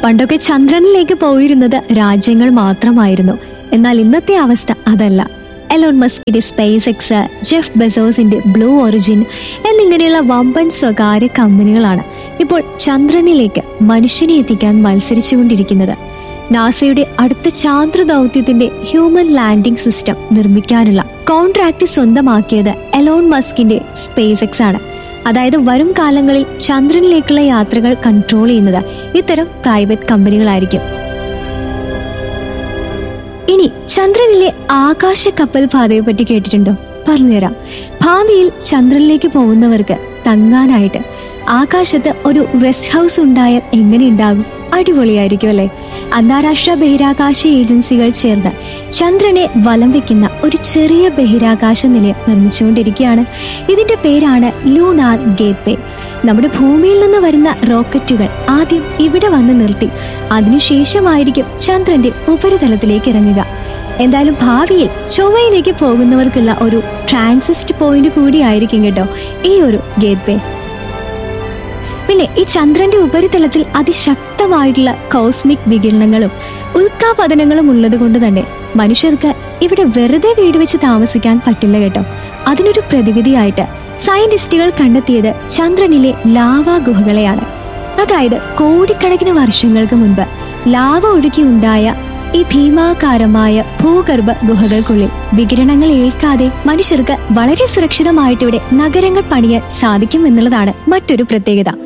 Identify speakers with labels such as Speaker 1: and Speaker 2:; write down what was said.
Speaker 1: പണ്ടൊക്കെ ചന്ദ്രനിലേക്ക് പോയിരുന്നത് രാജ്യങ്ങൾ മാത്രമായിരുന്നു എന്നാൽ ഇന്നത്തെ അവസ്ഥ അതല്ല എലോൺ മസ്കിന്റെ സ്പേസ് എക്സ് ജെഫ് ബെസോസിന്റെ ബ്ലൂ ഒറിജിൻ എന്നിങ്ങനെയുള്ള വമ്പൻ സ്വകാര്യ കമ്പനികളാണ് ഇപ്പോൾ ചന്ദ്രനിലേക്ക് മനുഷ്യനെ എത്തിക്കാൻ മത്സരിച്ചുകൊണ്ടിരിക്കുന്നത് നാസയുടെ അടുത്ത ചാന്ദ്ര ദൗത്യത്തിന്റെ ഹ്യൂമൻ ലാൻഡിംഗ് സിസ്റ്റം നിർമ്മിക്കാനുള്ള കോൺട്രാക്ട് സ്വന്തമാക്കിയത് എലോൺ മസ്കിന്റെ സ്പേസ് എക്സ് ആണ് അതായത് വരും കാലങ്ങളിൽ ചന്ദ്രനിലേക്കുള്ള യാത്രകൾ കൺട്രോൾ ചെയ്യുന്നത് ഇത്തരം പ്രൈവറ്റ് കമ്പനികളായിരിക്കും ഇനി ചന്ദ്രനിലെ ആകാശ കപ്പൽ പാതയെ പറ്റി കേട്ടിട്ടുണ്ടോ പറഞ്ഞുതരാം ഭാവിയിൽ ചന്ദ്രനിലേക്ക് പോകുന്നവർക്ക് തങ്ങാനായിട്ട് ആകാശത്ത് ഒരു റെസ്റ്റ് ഹൗസ് ഉണ്ടായാൽ എങ്ങനെ ഉണ്ടാകും അടിപൊളിയായിരിക്കും അല്ലേ അന്താരാഷ്ട്ര ബഹിരാകാശ ഏജൻസികൾ ചേർന്ന് ചന്ദ്രനെ വലം വെക്കുന്ന ഒരു ചെറിയ ബഹിരാകാശ നിലയം നിർമ്മിച്ചുകൊണ്ടിരിക്കുകയാണ് ഇതിന്റെ പേരാണ് ലൂണാർ ഗേറ്റ് വേ നമ്മുടെ ഭൂമിയിൽ നിന്ന് വരുന്ന റോക്കറ്റുകൾ ആദ്യം ഇവിടെ വന്ന് നിർത്തി അതിനുശേഷമായിരിക്കും ചന്ദ്രന്റെ ഉപരിതലത്തിലേക്ക് ഇറങ്ങുക എന്തായാലും ഭാവിയിൽ ചൊവ്വയിലേക്ക് പോകുന്നവർക്കുള്ള ഒരു ട്രാൻസിസ്റ്റ് പോയിന്റ് കൂടിയായിരിക്കും കേട്ടോ ഈ ഒരു ഗേറ്റ് വേ പിന്നെ ഈ ചന്ദ്രന്റെ ഉപരിതലത്തിൽ അതിശക്തമായിട്ടുള്ള കോസ്മിക് വികിരണങ്ങളും ഉൽക്കാപതനങ്ങളും ഉള്ളത് കൊണ്ട് തന്നെ മനുഷ്യർക്ക് ഇവിടെ വെറുതെ വീട് വെച്ച് താമസിക്കാൻ പറ്റില്ല കേട്ടോ അതിനൊരു പ്രതിവിധിയായിട്ട് സയന്റിസ്റ്റുകൾ കണ്ടെത്തിയത് ചന്ദ്രനിലെ ലാവാ ഗുഹകളെയാണ് അതായത് കോടിക്കണക്കിന് വർഷങ്ങൾക്ക് മുൻപ് ലാവ ഒഴുകി ഉണ്ടായ ഈ ഭീമാകാരമായ ഭൂഗർഭ ഗുഹകൾക്കുള്ളിൽ വികിരണങ്ങൾ ഏൽക്കാതെ മനുഷ്യർക്ക് വളരെ സുരക്ഷിതമായിട്ട് ഇവിടെ നഗരങ്ങൾ പണിയാൻ സാധിക്കും എന്നുള്ളതാണ് മറ്റൊരു പ്രത്യേകത